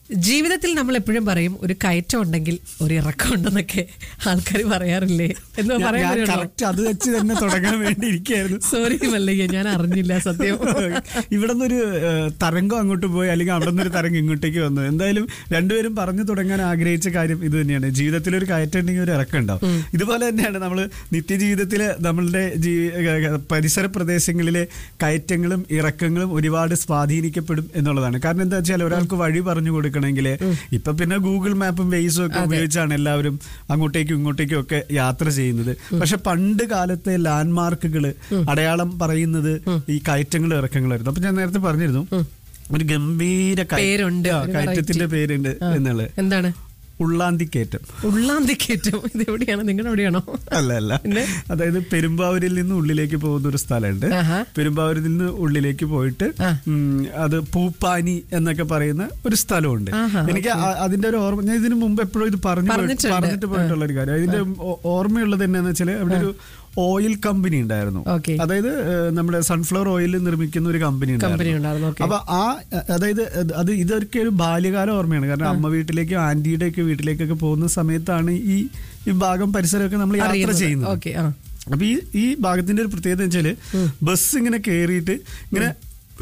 ജീവിതത്തിൽ നമ്മൾ എപ്പോഴും പറയും ഒരു കയറ്റം ഉണ്ടെങ്കിൽ ഒരു ഇറക്കം ഉണ്ടെന്നൊക്കെ ആൾക്കാർ പറയാറില്ലേ എന്ന് ഞാൻ- പറയാൻ ഞാൻ വരുമോ? കറക്റ്റ് അത് വെച്ച് തന്നെ തുടങ്ങാൻ വേണ്ടി ഇരിക്കുകയായിരുന്നു സോറി മല്ലയ്യ ഞാൻ അറിഞ്ഞില്ല സത്യം ഇവിടെ നിന്നൊരു തരംഗം അങ്ങോട്ട് പോയി അല്ലെങ്കിൽ അവിടെ നിന്നൊരു തരംഗം ഇങ്ങോട്ടേക്ക് വന്നു എന്തായാലും രണ്ടുപേരും പറഞ്ഞു തുടങ്ങാൻ ആഗ്രഹിച്ച കാര്യം ഇത് തന്നെയാണ് ജീവിതത്തിൽ ഒരു കയറ്റം ഉണ്ടെങ്കിൽ ഒരു ഇറക്കം ഉണ്ടാവും ഇതുപോലെ തന്നെയാണ് നമ്മൾ നിത്യജീവിതത്തിൽ നമ്മളുടെ ജീ ഏഹ് പരിസര പ്രദേശങ്ങളിലെ കയറ്റങ്ങളും ഇറക്കങ്ങളും ഒരുപാട് സ്വാധീനിക്കപ്പെടും എന്നുള്ളതാണ് കാരണം എന്താ വെച്ചാൽ ഒരാൾക്ക് വഴി പറഞ്ഞു കൊടുക്കണമെങ്കിൽ ഇപ്പൊ പിന്നെ ഗൂഗിൾ മാപ്പും വെയ്സും ഒക്കെ ഉപയോഗിച്ചാണ് എല്ലാവരും അങ്ങോട്ടേക്കും ഇങ്ങോട്ടേക്കും ഒക്കെ യാത്ര ചെയ്യുന്നത് പക്ഷെ പണ്ട് കാലത്തെ ലാൻഡ്മാർക്കുകൾ അടയാളം പറയുന്നത് ഈ കയറ്റങ്ങളും ഇറക്കങ്ങളായിരുന്നു അപ്പൊ ഞാൻ നേരത്തെ പറഞ്ഞിരുന്നു ഒരു ഗംഭീര കയ- പേരുണ്ട്, ആ, ഒരു കയറ്റത്തിന്റെ പേരുണ്ട് എന്നുള്ളത് എന്താണ് ഉള്ളാന്തിക്കയറ്റം ഉള്ളാന്തി കയറ്റം ഇത് എവിടെയാണ് നിങ്ങളുടെ എവിടെയാണോ അല്ല അല്ല അതായത് പെരുമ്പാവൂരിൽ നിന്ന് ഉള്ളിലേക്ക് പോകുന്ന ഒരു സ്ഥലമുണ്ട് ആഹാ. പെരുമ്പാവൂരിൽ നിന്ന് ഉള്ളിലേക്ക് പോയിട്ട് ആ. ഉം, അത് പൂപ്പാനി എന്നൊക്കെ പറയുന്ന ഒരു സ്ഥലമുണ്ട് ആഹാ, എനിക്ക് ആ- അതിന്റെ ഒരു ഓർമ്മ ഞാൻ ഇതിനു മുമ്പ് എപ്പോഴും ഇത് പറഞ്ഞു പോയി- പറഞ്ഞിട്ടുണ്ട്. പറഞ്ഞിട്ട് പോയിട്ടുള്ള ഒരു കാര്യം അതിന്റെ ഓ- ഓർമ്മയുള്ളത് എന്നാന്ന് വെച്ചാൽ അവിടെ ഒരു ഓയിൽ കമ്പനി ഉണ്ടായിരുന്നു Okay. അതായത് ഏഹ്, നമ്മുടെ സൺഫ്ലവർ ഓയിൽ നിർമ്മിക്കുന്ന ഒരു കമ്പനി കമ്പനി ഉണ്ടായിരുന്നു ഓക്കെ അപ്പൊ ആ അതായത് അത് അത് ഇതൊക്കെ ഒരു ബാല്യകാല ഓർമ്മയാണ് കാരണം അമ്മ വീട്ടിലേക്കും ആന്റിയുടെ ഒക്കെ വീട്ടിലേക്കൊക്കെ പോകുന്ന സമയത്താണ് ഈ ഈ ഭാഗം പരിസരമൊക്കെ നമ്മൾ യാത്ര ചെയ്യുന്നത് ഓക്കെ ആ അപ്പൊ ഈ ഈ ഭാഗത്തിന്റെ ഒരു പ്രത്യേകത വെച്ചാല് ബസ് ഇങ്ങനെ കേറിയിട്ട് ഇങ്ങനെ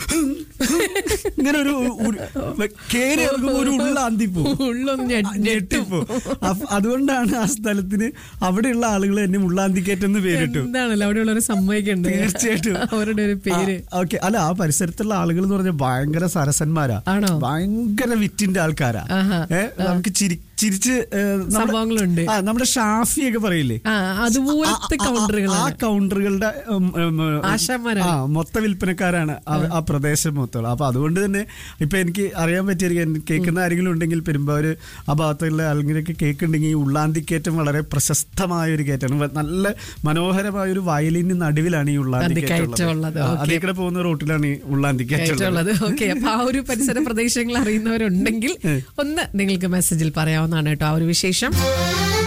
ഇങ്ങനെ ഒരു ഉ- കേറി ഇറങ്ങുമ്പോ ഒരു ഉള്ളാന്തി പോകും ഉള്ളൊന്ന് ഞെ- ഞെട്ടിപ്പോ അപ്പൊ അതുകൊണ്ടാണ് ആ സ്ഥലത്തിന് അവിടെയുള്ള ആളുകൾ എന്നെ ഉള്ളാന്തിക്കേറ്റെന്ന് പേരിട്ടു എന്താണല്ലോ അവിടെയുള്ള ഒരു സമ്മതിക്കുണ്ട് തീർച്ചയായിട്ടും അവരുടെ ഒരു പേര് ഓക്കെ അല്ല ആ പരിസരത്തുള്ള ആളുകൾ എന്ന് പറഞ്ഞാൽ ഭയങ്കര സരസന്മാരാ ആണോ? ഭയങ്കര വിറ്റിന്റെ ആൾക്കാരാ ആഹാ. ഏ, നമുക്ക് ചിരി ചിരിച്ച് ഏ, നമ്മുടെ- സംഭവങ്ങളുണ്ട്. ആ നമ്മുടെ ഷാഫി ഒക്കെ പറയില്ലേ ആ അതുപോലത്തെ ആ- ആ- കൗണ്ടറുകളാണ് ആ കൗണ്ടറുകളുടെ ഉം, ഉം, ഉം, ആശാന്മാരാണ്. ആ മൊത്ത വിൽപ്പനക്കാരാണ് ആ- ആ പ്രദേശം മൊത്തം അപ്പൊ അതുകൊണ്ട് തന്നെ ഇപ്പൊ എനിക്ക് അറിയാൻ പറ്റിയിരിക്കും കേൾക്കുന്ന ആരെങ്കിലും ഉണ്ടെങ്കിൽ പെരുമ്പാവൂര് ആ ഭാഗത്തുള്ള ആളുകളൊക്കെ കേൾക്കുന്നുണ്ടെങ്കിൽ ഈ ഉള്ളാന്തിക്കയറ്റം വളരെ പ്രശസ്തമായ ഒരു കയറ്റമാണ് വ- നല്ല മനോഹരമായ ഒരു വയലിന് നടുവിലാണ് ഈ ഉള്ളാന്തിക്കയറ്റം കയറ്റം ഉള്ളത്. ഉള്ളത്. ആ, ഓക്കേ. അതിൽ കൂടെ പോകുന്ന റോട്ടിലാണ് ഈ ഉള്ളാന്തിക്കയറ്റം ഉള്ളത്. ആയിട്ടുള്ളത് ഓക്കെ അപ്പൊ ആ ഒരു പരിസര പ്രദേശങ്ങൾ അറിയുന്നവരുണ്ടെങ്കിൽ ഒന്ന് നിങ്ങൾക്ക് മെസ്സേജിൽ പറയാവുന്നതാണ് കേട്ടോ ആ ഒരു വിശേഷം